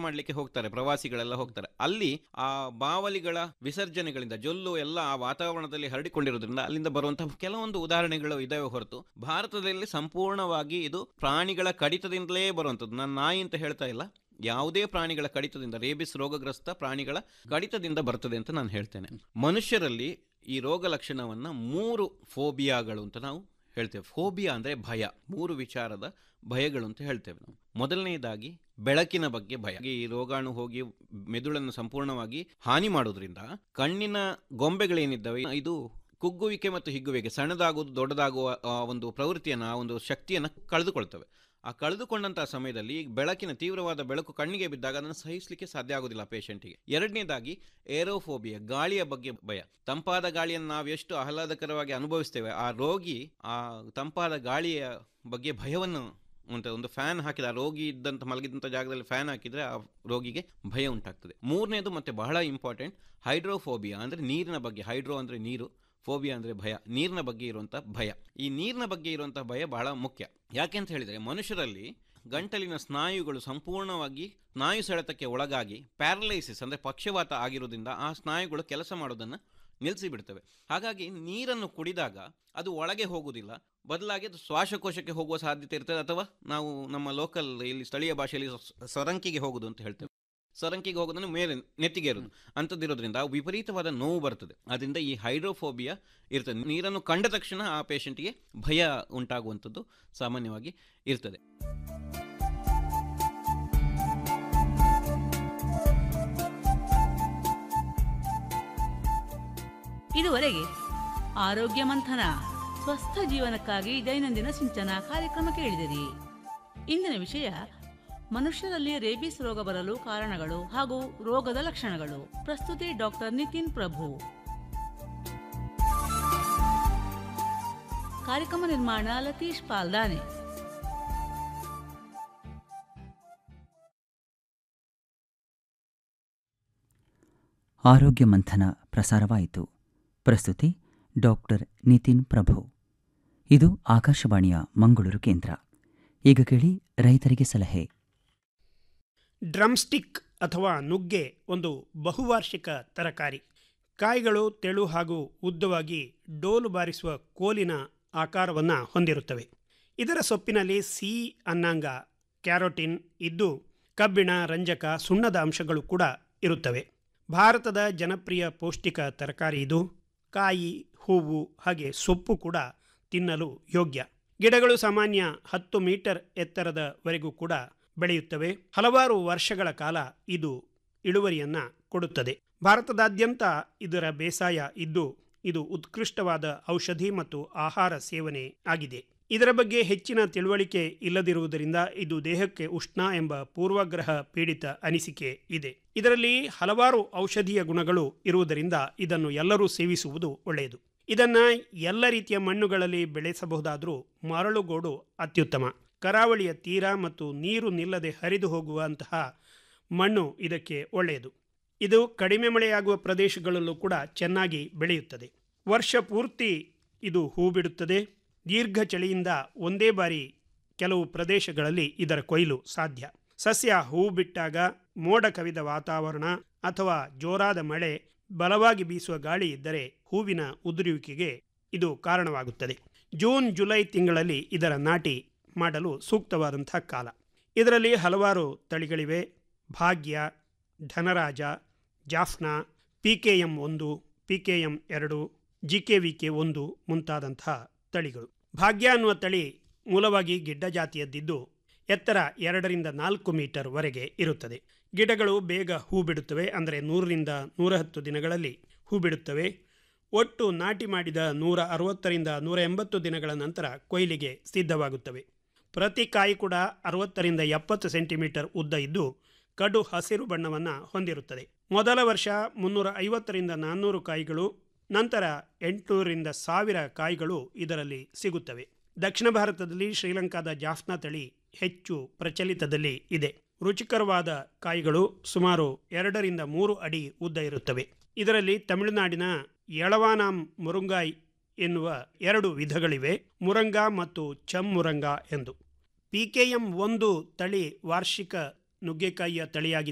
ಮಾಡ್ಲಿಕ್ಕೆ ಹೋಗ್ತಾರೆ ಪ್ರವಾಸಿಗಳೆಲ್ಲ ಹೋಗ್ತಾರೆ ಅಲ್ಲಿ ಆ ಬಾವಲಿಗಳ ವಿಸರ್ಜನೆಗಳಿಂದ ಜೊಲ್ಲು ಎಲ್ಲ ಆ ವಾತಾವರಣದಲ್ಲಿ ಹರಡಿಕೊಂಡಿರೋದ್ರಿಂದ ಅಲ್ಲಿಂದ ಬರುವಂತಹ ಕೆಲವೊಂದು ಉದಾಹರಣೆಗಳು ಇದಾವೆ ಹೊರತು ಭಾರತದಲ್ಲಿ ಸಂಪೂರ್ಣವಾಗಿ ಇದು ಪ್ರಾಣಿಗಳ ಕಡಿತದಿಂದಲೇ ಬರುವಂಥದ್ದು ನಾನು ನಾಯಿ ಅಂತ ಹೇಳ್ತಾ ಇಲ್ಲ ಯಾವುದೇ ಪ್ರಾಣಿಗಳ ಕಡಿತದಿಂದ ರೇಬಿಸ್ ರೋಗಗ್ರಸ್ತ ಪ್ರಾಣಿಗಳ ಕಡಿತದಿಂದ ಬರ್ತದೆ ಅಂತ ನಾನು ಹೇಳ್ತೇನೆ ಮನುಷ್ಯರಲ್ಲಿ ಈ ರೋಗ ಲಕ್ಷಣವನ್ನ ಮೂರು ಫೋಬಿಯಾಗಳು ಅಂತ ನಾವು ಹೇಳ್ತೇವೆ ಫೋಬಿಯಾ ಅಂದರೆ ಭಯ ಮೂರು ವಿಚಾರದ ಭಯಗಳು ಅಂತ ಹೇಳ್ತೇವೆ ನಾವು ಮೊದಲನೆಯದಾಗಿ ಬೆಳಕಿನ ಬಗ್ಗೆ ಭಯ ಈ ರೋಗಾಣು ಹೋಗಿ ಮೆದುಳನ್ನು ಸಂಪೂರ್ಣವಾಗಿ ಹಾನಿ ಮಾಡೋದ್ರಿಂದ ಕಣ್ಣಿನ ಗೊಂಬೆಗಳೇನಿದ್ದಾವೆ ಇದು ಕುಗ್ಗುವಿಕೆ ಮತ್ತು ಹಿಗ್ಗುವಿಕೆ ಸಣ್ಣದಾಗುವುದು ದೊಡ್ಡದಾಗುವ ಆ ಒಂದು ಪ್ರವೃತ್ತಿಯನ್ನು ಆ ಒಂದು ಶಕ್ತಿಯನ್ನು ಕಳೆದುಕೊಳ್ತವೆ ಆ ಕಳೆದುಕೊಂಡಂತಹ ಸಮಯದಲ್ಲಿ ಈ ಬೆಳಕಿನ ತೀವ್ರವಾದ ಬೆಳಕು ಕಣ್ಣಿಗೆ ಬಿದ್ದಾಗ ಅದನ್ನು ಸಹಿಸಲಿಕ್ಕೆ ಸಾಧ್ಯ ಆಗೋದಿಲ್ಲ ಪೇಷಂಟಿಗೆ ಎರಡನೇದಾಗಿ ಏರೋಫೋಬಿಯಾ ಗಾಳಿಯ ಬಗ್ಗೆ ಭಯ ತಂಪಾದ ಗಾಳಿಯನ್ನು ನಾವು ಎಷ್ಟು ಆಹ್ಲಾದಕರವಾಗಿ ಅನುಭವಿಸ್ತೇವೆ ಆ ರೋಗಿ ಆ ತಂಪಾದ ಗಾಳಿಯ ಬಗ್ಗೆ ಭಯವನ್ನು ಉಂಟ ಒಂದು ಫ್ಯಾನ್ ಹಾಕಿದ ಆ ರೋಗಿ ಇದ್ದಂಥ ಮಲಗಿದಂಥ ಜಾಗದಲ್ಲಿ ಫ್ಯಾನ್ ಹಾಕಿದರೆ ಆ ರೋಗಿಗೆ ಭಯ ಉಂಟಾಗ್ತದೆ ಮೂರನೇದು ಮತ್ತೆ ಬಹಳ ಇಂಪಾರ್ಟೆಂಟ್ ಹೈಡ್ರೋಫೋಬಿಯಾ ಅಂದರೆ ನೀರಿನ ಬಗ್ಗೆ ಹೈಡ್ರೋ ಅಂದರೆ ನೀರು ಫೋಬಿಯಾ ಅಂದರೆ ಭಯ ನೀರಿನ ಬಗ್ಗೆ ಇರುವಂಥ ಭಯ ಈ ನೀರಿನ ಬಗ್ಗೆ ಇರುವಂಥ ಭಯ ಬಹಳ ಮುಖ್ಯ ಯಾಕೆ ಅಂತ ಹೇಳಿದರೆ ಮನುಷ್ಯರಲ್ಲಿ ಗಂಟಲಿನ ಸ್ನಾಯುಗಳು ಸಂಪೂರ್ಣವಾಗಿ ಸ್ನಾಯು ಸೆಳೆತಕ್ಕೆ ಒಳಗಾಗಿ ಪ್ಯಾರಲೈಸಿಸ್ ಅಂದರೆ ಪಕ್ಷವಾತ ಆಗಿರೋದ್ರಿಂದ ಆ ಸ್ನಾಯುಗಳು ಕೆಲಸ ಮಾಡೋದನ್ನು ನಿಲ್ಲಿಸಿ ಬಿಡ್ತವೆ ಹಾಗಾಗಿ ನೀರನ್ನು ಕುಡಿದಾಗ ಅದು ಒಳಗೆ ಹೋಗುವುದಿಲ್ಲ ಬದಲಾಗಿ ಅದು ಶ್ವಾಸಕೋಶಕ್ಕೆ ಹೋಗುವ ಸಾಧ್ಯತೆ ಇರ್ತದೆ ಅಥವಾ ನಾವು ನಮ್ಮ ಲೋಕಲ್ ಇಲ್ಲಿ ಸ್ಥಳೀಯ ಭಾಷೆಯಲ್ಲಿ ಸ- ಸರಂಕಿಗೆ ಹೋಗುದು ಅಂತ ಹೇಳ್ತೇವೆ ಸರಂಕಿಗೆ ಹೋಗೋದನ್ನು ಮೇಲೆ ನೆತ್ತಿಗೆ ಇರೋದು ಅಂಥದ್ದಿರೋದ್ರಿಂದ ವಿಪರೀತವಾದ ನೋವು ಬರ್ತದೆ ಅದರಿಂದ ಈ ಹೈಡ್ರೋಫೋಬಿಯಾ ಇರ್ತದೆ ನೀರನ್ನು ಕಂಡ ತಕ್ಷಣ ಆ ಪೇಷಂಟ್ಗೆ ಭಯ ಉಂಟಾಗುವಂಥದ್ದು ಸಾಮಾನ್ಯವಾಗಿ ಇರ್ತದೆ ಇದುವರೆಗೆ ಆರೋಗ್ಯ ಮಂಥನ ಸ್ವಸ್ಥ ಜೀವನಕ್ಕಾಗಿ ದೈನಂದಿನ ಸಿಂಚನ ಕಾರ್ಯಕ್ರಮ ಕೇಳಿದಿರಿ ಇಂದಿನ ವಿಷಯ ಮನುಷ್ಯರಲ್ಲಿ ರೇಬಿಸ್ ರೋಗ ಬರಲು ಕಾರಣಗಳು ಹಾಗೂ ರೋಗದ ಲಕ್ಷಣಗಳು ಪ್ರಸ್ತುತಿ ಡಾಕ್ಟರ್ ನಿತಿನ್ ಪ್ರಭು ಕಾರ್ಯಕ್ರಮ ನಿರ್ಮಾಣ ಲತೀಶ್ ಪಾಲ್ದಾನೆ ಆರೋಗ್ಯ ಮಂಥನ ಪ್ರಸಾರವಾಯಿತು ಪ್ರಸ್ತುತಿ ಡಾಕ್ಟರ್ ನಿತಿನ್ ಪ್ರಭು ಇದು ಆಕಾಶವಾಣಿಯ ಮಂಗಳೂರು ಕೇಂದ್ರ ಈಗ ಕೇಳಿ ರೈತರಿಗೆ ಸಲಹೆ ಡ್ರಮ್ಸ್ಟಿಕ್ ಅಥವಾ ನುಗ್ಗೆ ಒಂದು ಬಹುವಾರ್ಷಿಕ ತರಕಾರಿ ಕಾಯಿಗಳು ತೆಳು ಹಾಗೂ ಉದ್ದವಾಗಿ ಡೋಲು ಬಾರಿಸುವ ಕೋಲಿನ ಆಕಾರವನ್ನು ಹೊಂದಿರುತ್ತವೆ ಇದರ ಸೊಪ್ಪಿನಲ್ಲಿ ಸಿ ಅನ್ನಾಂಗ ಕ್ಯಾರೋಟಿನ್ ಇದ್ದು ಕಬ್ಬಿಣ ರಂಜಕ ಸುಣ್ಣದ ಅಂಶಗಳು ಕೂಡ ಇರುತ್ತವೆ ಭಾರತದ ಜನಪ್ರಿಯ ಪೌಷ್ಟಿಕ ತರಕಾರಿ ಇದು ಕಾಯಿ ಹೂವು ಹಾಗೆ ಸೊಪ್ಪು ಕೂಡ ತಿನ್ನಲು ಯೋಗ್ಯ ಗಿಡಗಳು ಸಾಮಾನ್ಯ ಹತ್ತು ಮೀಟರ್ ಎತ್ತರದವರೆಗೂ ಕೂಡ ಬೆಳೆಯುತ್ತವೆ ಹಲವಾರು ವರ್ಷಗಳ ಕಾಲ ಇದು ಇಳುವರಿಯನ್ನ ಕೊಡುತ್ತದೆ ಭಾರತದಾದ್ಯಂತ ಇದರ ಬೇಸಾಯ ಇದ್ದು ಇದು ಉತ್ಕೃಷ್ಟವಾದ ಔಷಧಿ ಮತ್ತು ಆಹಾರ ಸೇವನೆ ಆಗಿದೆ ಇದರ ಬಗ್ಗೆ ಹೆಚ್ಚಿನ ತಿಳುವಳಿಕೆ ಇಲ್ಲದಿರುವುದರಿಂದ ಇದು ದೇಹಕ್ಕೆ ಉಷ್ಣ ಎಂಬ ಪೂರ್ವಗ್ರಹ ಪೀಡಿತ ಅನಿಸಿಕೆ ಇದೆ ಇದರಲ್ಲಿ ಹಲವಾರು ಔಷಧೀಯ ಗುಣಗಳು ಇರುವುದರಿಂದ ಇದನ್ನು ಎಲ್ಲರೂ ಸೇವಿಸುವುದು ಒಳ್ಳೆಯದು ಇದನ್ನ ಎಲ್ಲ ರೀತಿಯ ಮಣ್ಣುಗಳಲ್ಲಿ ಬೆಳೆಸಬಹುದಾದರೂ ಮರಳುಗೋಡು ಅತ್ಯುತ್ತಮ ಕರಾವಳಿಯ ತೀರ ಮತ್ತು ನೀರು ನಿಲ್ಲದೆ ಹರಿದು ಹೋಗುವಂತಹ ಮಣ್ಣು ಇದಕ್ಕೆ ಒಳ್ಳೆಯದು ಇದು ಕಡಿಮೆ ಮಳೆಯಾಗುವ ಪ್ರದೇಶಗಳಲ್ಲೂ ಕೂಡ ಚೆನ್ನಾಗಿ ಬೆಳೆಯುತ್ತದೆ ವರ್ಷ ಪೂರ್ತಿ ಇದು ಹೂ ಬಿಡುತ್ತದೆ ದೀರ್ಘ ಚಳಿಯಿಂದ ಒಂದೇ ಬಾರಿ ಕೆಲವು ಪ್ರದೇಶಗಳಲ್ಲಿ ಇದರ ಕೊಯ್ಲು ಸಾಧ್ಯ ಸಸ್ಯ ಹೂ ಬಿಟ್ಟಾಗ ಮೋಡ ಕವಿದ ವಾತಾವರಣ ಅಥವಾ ಜೋರಾದ ಮಳೆ ಬಲವಾಗಿ ಬೀಸುವ ಗಾಳಿ ಇದ್ದರೆ ಹೂವಿನ ಉದುರುವಿಕೆಗೆ ಇದು ಕಾರಣವಾಗುತ್ತದೆ ಜೂನ್ ಜುಲೈ ತಿಂಗಳಲ್ಲಿ ಇದರ ನಾಟಿ ಮಾಡಲು ಸೂಕ್ತವಾದಂಥ ಕಾಲ ಇದರಲ್ಲಿ ಹಲವಾರು ತಳಿಗಳಿವೆ Bhagya Dhanaraja Jaffna P K M ಒಂದು ಪಿ ಕೆ ಎಂ ಎರಡು ಜಿ ಕೆ ವಿ ಕೆ ಒಂದು ಮುಂತಾದಂಥ ತಳಿಗಳು ಭಾಗ್ಯ ಅನ್ನುವ ತಳಿ ಮೂಲವಾಗಿ ಗಿಡ್ಡ ಜಾತಿಯದ್ದಿದ್ದು ಎತ್ತರ ಎರಡರಿಂದ ನಾಲ್ಕು ಮೀಟರ್ ವರೆಗೆ ಇರುತ್ತದೆ ಗಿಡಗಳು ಬೇಗ ಹೂ ಬಿಡುತ್ತವೆ ಅಂದರೆ ನೂರರಿಂದ ನೂರ ಹತ್ತು ದಿನಗಳಲ್ಲಿ ಹೂ ಬಿಡುತ್ತವೆ ಒಟ್ಟು ನಾಟಿ ಮಾಡಿದ ನೂರ ಅರವತ್ತರಿಂದ ನೂರ ಎಂಬತ್ತು ದಿನಗಳ ನಂತರ ಕೊಯ್ಲಿಗೆ ಸಿದ್ಧವಾಗುತ್ತವೆ ಪ್ರತಿ ಕಾಯಿ ಕೂಡ ಅರವತ್ತರಿಂದ ಎಪ್ಪತ್ತು ಸೆಂಟಿಮೀಟರ್ ಉದ್ದ ಇದ್ದು ಕಡು ಹಸಿರು ಬಣ್ಣವನ್ನು ಹೊಂದಿರುತ್ತದೆ ಮೊದಲ ವರ್ಷ ಮುನ್ನೂರ ಐವತ್ತರಿಂದ ನಾನ್ನೂರು ಕಾಯಿಗಳು ನಂತರ ಎಂಟುನೂರರಿಂದ ಸಾವಿರ ಕಾಯಿಗಳು ಇದರಲ್ಲಿ ಸಿಗುತ್ತವೆ ದಕ್ಷಿಣ ಭಾರತದಲ್ಲಿ ಶ್ರೀಲಂಕಾದ ಜಾಫ್ನಾ ತಳಿ ಹೆಚ್ಚು ಪ್ರಚಲಿತದಲ್ಲಿ ಇದೆ ರುಚಿಕರವಾದ ಕಾಯಿಗಳು ಸುಮಾರು ಎರಡರಿಂದ ಮೂರು ಅಡಿ ಉದ್ದ ಇರುತ್ತವೆ ಇದರಲ್ಲಿ ತಮಿಳುನಾಡಿನ ಯಳವಾನಾಂ ಮುರುಂಗಾಯ್ ಎನ್ನುವ ಎರಡು ವಿಧಗಳಿವೆ ಮುರಂಗಾ ಮತ್ತು ಚಮ್ ಮುರಂಗಾ ಎಂದು ಪಿಕೆಎಂ ಒಂದು ತಳಿ ವಾರ್ಷಿಕ ನುಗ್ಗೆಕಾಯಿಯ ತಳಿಯಾಗಿದೆ